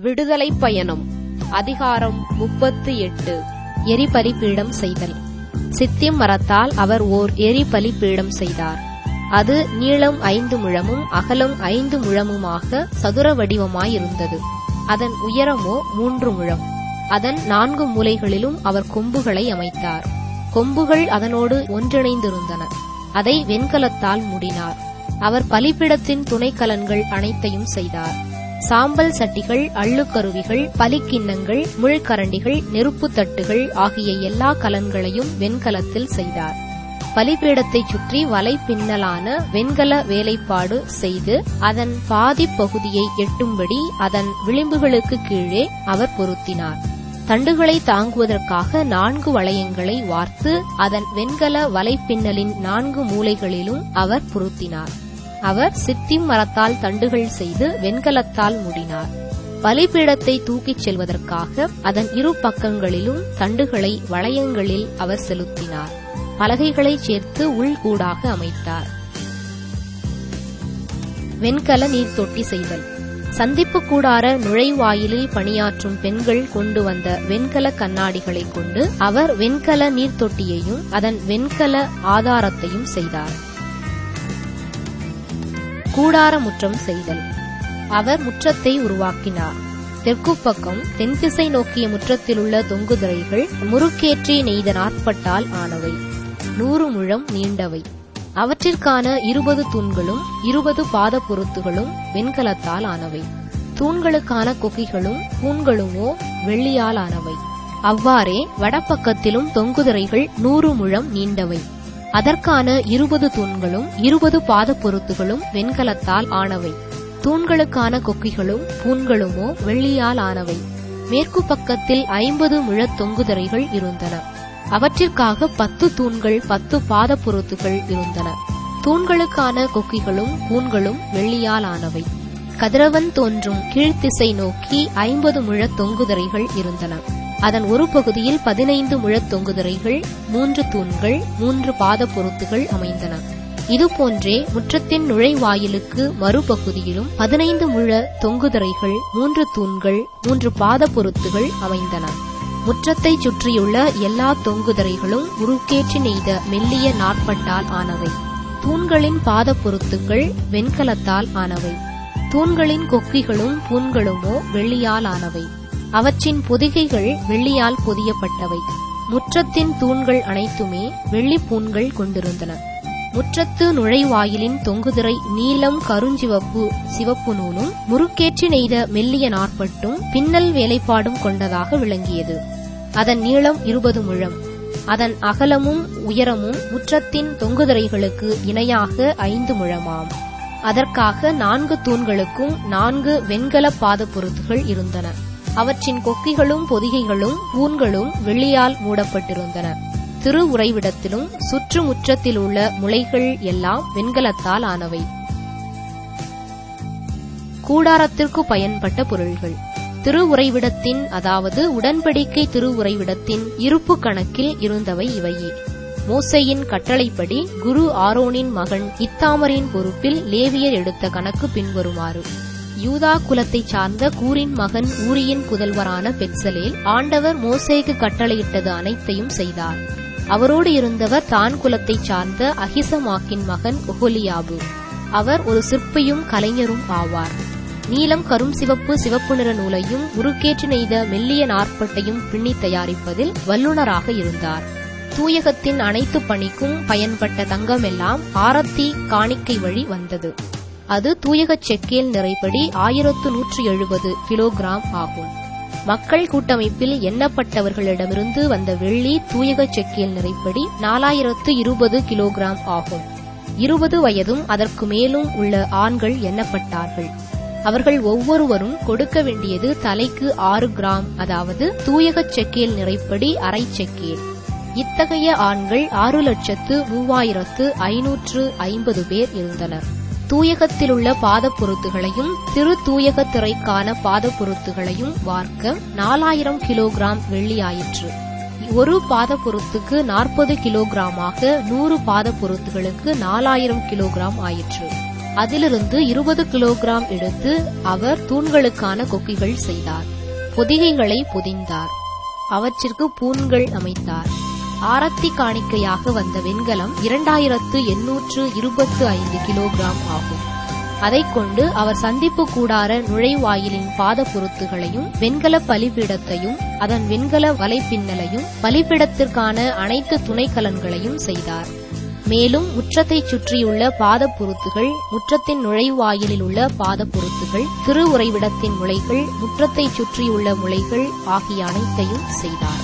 விடுதலை பயணம் அதிகாரம் முப்பத்து எட்டு எரிபலி பீடம் செய்தல் சித்திம் மரத்தால் அவர் ஓர் எரிபலி பீடம் செய்தார் அது நீளம் ஐந்து முழமும் அகலம் ஐந்து முழமுமாக சதுர வடிவமாயிருந்தது அதன் உயரமோ மூன்று முழம் அதன் நான்கு மூலைகளிலும் அவர் கொம்புகளை அமைத்தார் கொம்புகள் அதனோடு ஒன்றிணைந்திருந்தன அதை வெண்கலத்தால் மூடினார் அவர் பலிப்பிடத்தின் துணைக்கலன்கள் அனைத்தையும் செய்தார் சாம்பல் சட்டிகள் அள்ளுக்கருவிகள் பலிக்கிண்ணங்கள் முள்கரண்டிகள் நெருப்புத் தட்டுகள் ஆகிய எல்லா கலன்களையும் வெண்கலத்தில் செய்தார் பலிபீடத்தைச் சுற்றி வலை பின்னலான வெண்கல வேலைப்பாடு செய்து அதன் பாதிப் பகுதியை எட்டும்படி அதன் விளிம்புகளுக்கு கீழே அவர் பொருத்தினார் தண்டுகளை தாங்குவதற்காக நான்கு வளையங்களை வார்த்து அதன் வெண்கல வலைப்பின்னலின் நான்கு மூலைகளிலும் அவர் பொருத்தினார் அவர் சித்திம் மரத்தால் தண்டுகள் செய்து வெண்கலத்தால் மூடினார் பலிபீடத்தை தூக்கிச் செல்வதற்காக அதன் இரு பக்கங்களிலும் தண்டுகளை வளையங்களில் அவர் செலுத்தினார் பலகைகளை சேர்த்து உள்கூடாக அமைத்தார் வெண்கல நீர் தொட்டி செய்தல் சந்திப்பு கூடார நுழைவாயிலில் பணியாற்றும் பெண்கள் கொண்டு வந்த வெண்கல கண்ணாடிகளை கொண்டு அவர் வெண்கல நீர் தொட்டியையும் அதன் வெண்கல ஆதாரத்தையும் செய்தார் கூடார முற்றம் செய்தல் அவர் முற்றத்தை உருவாக்கினார் தெற்கு பக்கம் தென்திசை நோக்கிய முற்றத்திலுள்ள தொங்குதிரைகள் முறுக்கேற்றி நெய்த நாற்பட்டால் ஆனவை நூறு முழம் நீண்டவை அவற்றிற்கான இருபது தூண்களும் இருபது பாத பொருத்துகளும் வெண்கலத்தால் ஆனவை தூண்களுக்கான கொக்கிகளும் தூண்களுமோ வெள்ளியால் ஆனவை அவ்வாறே வடபக்கத்திலும் தொங்குதிரைகள் நூறு முழம் நீண்டவை அதற்கான இருபது தூண்களும் இருபது பாத பொருத்துகளும் வெண்கலத்தால் ஆனவை தூண்களுக்கான கொக்கிகளும் தூண்களுமோ வெள்ளியால் ஆனவை மேற்கு பக்கத்தில் ஐம்பது முழத் தொங்குதிரைகள் இருந்தன அவற்றிற்காக பத்து தூண்கள் பத்து பாத பொருத்துகள் இருந்தன தூண்களுக்கான கொக்கிகளும் தூண்களும் வெள்ளியால் ஆனவை கதிரவன் தோன்றும் கீழ்த்திசை நோக்கி ஐம்பது முழத் தொங்குதிரைகள் இருந்தன அதன் ஒரு பகுதியில் பதினைந்து முழத் தொங்குதிரைகள் மூன்று தூண்கள் மூன்று பாத பொருத்துகள் அமைந்தன இதுபோன்றே முற்றத்தின் நுழைவாயிலுக்கு மறுபகுதியிலும் பதினைந்து முழ தொங்குதிரைகள் மூன்று தூண்கள் மூன்று பாத பொருத்துகள் அமைந்தன முற்றத்தைச் சுற்றியுள்ள எல்லா தொங்குதிரைகளும் உருக்கேற்றி நெய்த மெல்லிய நாற்பட்டால் ஆனவை தூண்களின் பாத பொருத்துகள் வெண்கலத்தால் ஆனவை தூண்களின் கொக்கிகளும் பூண்களுமோ வெள்ளியால் ஆனவை அவற்றின் பொதிகைகள் வெள்ளியால் பொதியப்பட்டவை முற்றத்தின் தூண்கள் அனைத்துமே வெள்ளிப்பூண்கள் கொண்டிருந்தன முற்றத்து நுழைவாயிலின் தொங்குதிரை நீலம் கருஞ்சிவப்பு சிவப்பு நூலும் முறுக்கேற்றி நெய்த மெல்லிய நாற்பட்டும் பின்னல் வேலைப்பாடும் கொண்டதாக விளங்கியது அதன் நீளம் இருபது முழம் அதன் அகலமும் உயரமும் முற்றத்தின் தொங்குதிரைகளுக்கு இணையாக ஐந்து முழமாம் அதற்காக நான்கு தூண்களுக்கும் நான்கு வெண்கல பாத பொருத்துகள் இருந்தன அவற்றின் கொக்கிகளும் பொதிகைகளும் தூண்களும் வெள்ளியால் மூடப்பட்டிருந்தன திரு உறைவிடத்திலும் சுற்றுமுற்றத்தில் உள்ள முளைகள் எல்லாம் வெண்கலத்தால் ஆனவை கூடாரத்திற்கு பயன்பட்ட பொருள்கள் திரு உறைவிடத்தின் அதாவது உடன்படிக்கை திரு உறைவிடத்தின் இருப்பு கணக்கில் இருந்தவை இவையே மோசையின் கட்டளைப்படி குரு ஆரோனின் மகன் இத்தாமரின் பொறுப்பில் லேவியர் எடுத்த கணக்கு பின்வருமாறு யூதா குலத்தைச் சார்ந்த கூரின் மகன் ஊரியின் புதல்வரான பெட்சலேல் ஆண்டவர் மோசேக்கு கட்டளையிட்டது அனைத்தையும் செய்தார் அவரோடு இருந்தவர் தான் குலத்தைச் சார்ந்த அகிசமாக்கின் மகன் ஒஹொலியாபு அவர் ஒரு சிற்பியும் கலைஞரும் ஆவார் நீலம் கரும் சிவப்பு சிவப்பு நிற நூலையும் உருக்கேற்றி நெய்த மெல்லிய நாற்பட்டையும் பின்னி தயாரிப்பதில் வல்லுநராக இருந்தார் தூயகத்தின் அனைத்து பணிக்கும் பயன்பட்ட தங்கமெல்லாம் ஆரத்தி காணிக்கை வழி வந்தது அது தூயகச் செக்கேல் நிறைப்படி ஆயிரத்து நூற்றி எழுபது கிலோகிராம் ஆகும் மக்கள் கூட்டமைப்பில் எண்ணப்பட்டவர்களிடமிருந்து வந்த வெள்ளி தூயக செக்கியல் நிறைப்படி நாலாயிரத்து இருபது கிலோகிராம் ஆகும் இருபது வயதும் அதற்கு மேலும் உள்ள ஆண்கள் எண்ணப்பட்டார்கள் அவர்கள் ஒவ்வொருவரும் கொடுக்க வேண்டியது தலைக்கு ஆறு கிராம் அதாவது தூயகச் செக்கியல் நிறைப்படி அரை செக்கியல் இத்தகைய ஆண்கள் ஆறு லட்சத்து மூவாயிரத்து ஐநூற்று ஐம்பது பேர் இருந்தனர் தூயகத்திலுள்ள பாத பொருத்துகளையும் திரு தூயக திரைக்கான பாத பொருத்துகளையும் வார்க்க நாலாயிரம் கிலோகிராம் வெள்ளி ஆயிற்று ஒரு பாத பொருத்துக்கு நாற்பது கிலோகிராமாக நூறு பாத பொருத்துகளுக்கு நாலாயிரம் கிலோகிராம் ஆயிற்று அதிலிருந்து இருபது கிலோகிராம் எடுத்து அவர் தூண்களுக்கான கொக்கிகள் செய்தார் பொதிகைகளை பொதிந்தார் அவற்றிற்கு பூண்கள் அமைத்தார் ஆரத்தி காணிக்கையாக வந்த வெண்கலம் இரண்டாயிரத்து எண்ணூற்று இருபத்து ஐந்து கிலோகிராம் ஆகும் அதைக் கொண்டு அவர் சந்திப்பு கூடார நுழைவாயிலின் பாத பொருத்துகளையும் வெண்கல பலிபீடத்தையும் அதன் வெண்கல வலைப்பின்னலையும் பலிபீடத்திற்கான அனைத்து துணைக்கலன்களையும் செய்தார் மேலும் முற்றத்தைச் சுற்றியுள்ள பாத பொருத்துகள் முற்றத்தின் நுழைவாயிலில் உள்ள பாத பொருத்துகள் திரு உறைவிடத்தின் முளைகள் முற்றத்தைச் சுற்றியுள்ள முளைகள் ஆகிய அனைத்தையும் செய்தார்